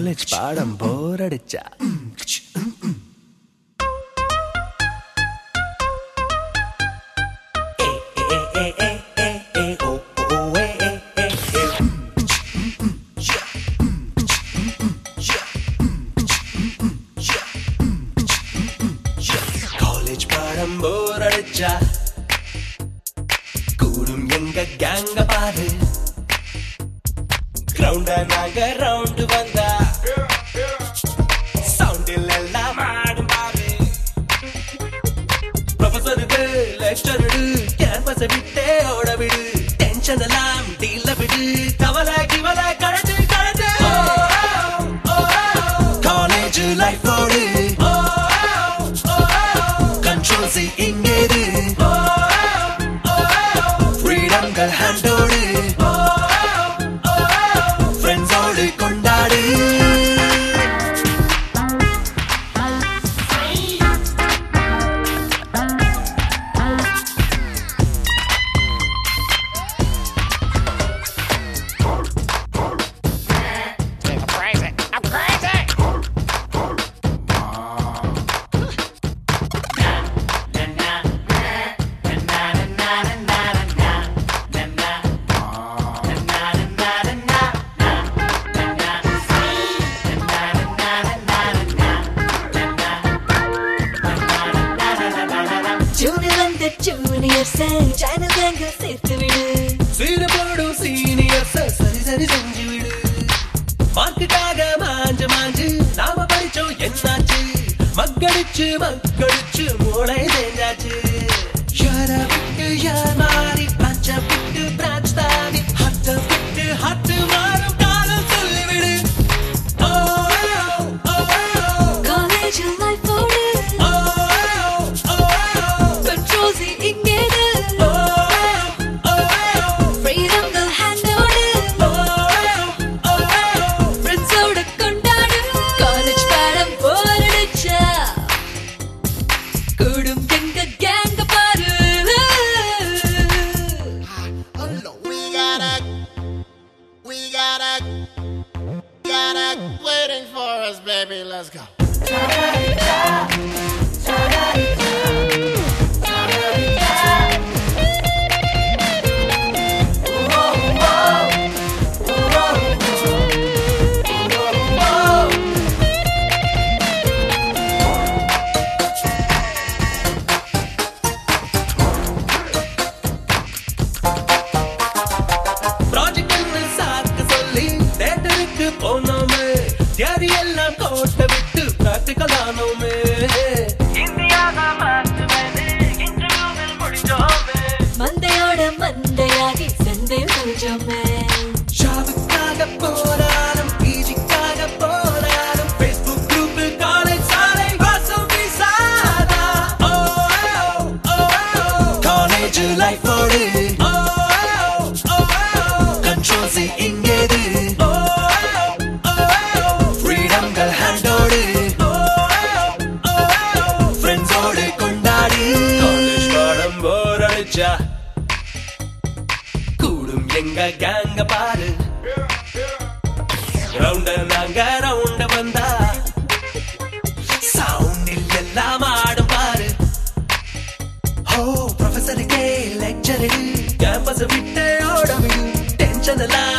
College பாடம் போர் அடிச்சா college பாடம் போர் அடிச்சா கூடும் எங்க கேங்க பாரு கிரவுண்ட நாங்க ரவுண்டு வந்தா சவுண்டில் எல்லாம் ஆடும் பாரு ப்ரொஃபசருக்கு லெக்சர் விடு கேம்பஸ் விட்டே ஓட விடு டென்ஷன் எல்லாம் டீல்ல விடு கவலை கிவலை கழட்டு கழட்டு காலேஜ் லைஃப் ஓடு கண்ட்ரோல் சி இங்கேது ஃப்ரீடம்கள் ஹேண்டோடு ஃப்ரெண்ட்ஸோடு கொண்டாடு I'm crazy. I'm crazy. Junior வந்த ஜூனியர் சேனல் கேங்க சேர்த்து விடு சீனு போடும் சீனியர்ஸ் சரி சரி செஞ்சு விடு மார்க்குக்காக மாஞ்சு மாஞ்சு நாம படிச்சோம் என்னாச்சு மக்கடிச்சு மக்கடிச்சு மூளை செஞ்சாச்சு யார விட்டு யார் மாறி பச்ச விட்டு பிரான்ச் தாண்டி ஹட்ட விட்டு ஹட்டு மாறும் காலம் சொல்லிவிடு ஓ ஓ காலேஜ் லைஃப் ஓடு ஓ கண்ட்ரோல் சி இங்கேது ஃப்ரீடம்கள் ஹேண்டோடு ஃப்ரெண்ட்ஸோட கொண்டாடு காலேஜ் பாடம் போரடிச்சா கூடும் எங்க கேங்க பாரு We gotta, we gotta, gotta waiting for us, baby. Let's go. Project சாக்கு சொல்லி தேட்டருக்கு போனோமே தியாரி எல்லாம் கோட்டை விட்டு பிராக்டிக்கல் ஆனோமே மந்தையோட மந்தையாகி சந்தை கொஞ்சமே ஷாவுக்காக போராடும் பிஜிக்காக போராடும் ஃபேஸ்புக் குரூப்பில் காலேஜ் சாலை வாசம் வீசாதா ஓ காலேஜ் லைஃப் ஓடு கண்ட்ரோல் சி இங்கேது ஃப்ரீடம்கள் ஹேண்டோடு ஃப்ரெண்ட்ஸோடு கொண்டாடி காலேஜ் பாடம் போர் அடிச்சா கூடும் எங்க கேங்க பாரு ரவுண்ட நாங்க ரவுண்ட வந்தா சவுண்டில் எல்லாம் ஆடும் பாரு ஓ ப்ரொஃபசருக்கே லெக்சர் கேம்பஸ் விட்டு ஓட விடு டென்ஷன் எல்லாம்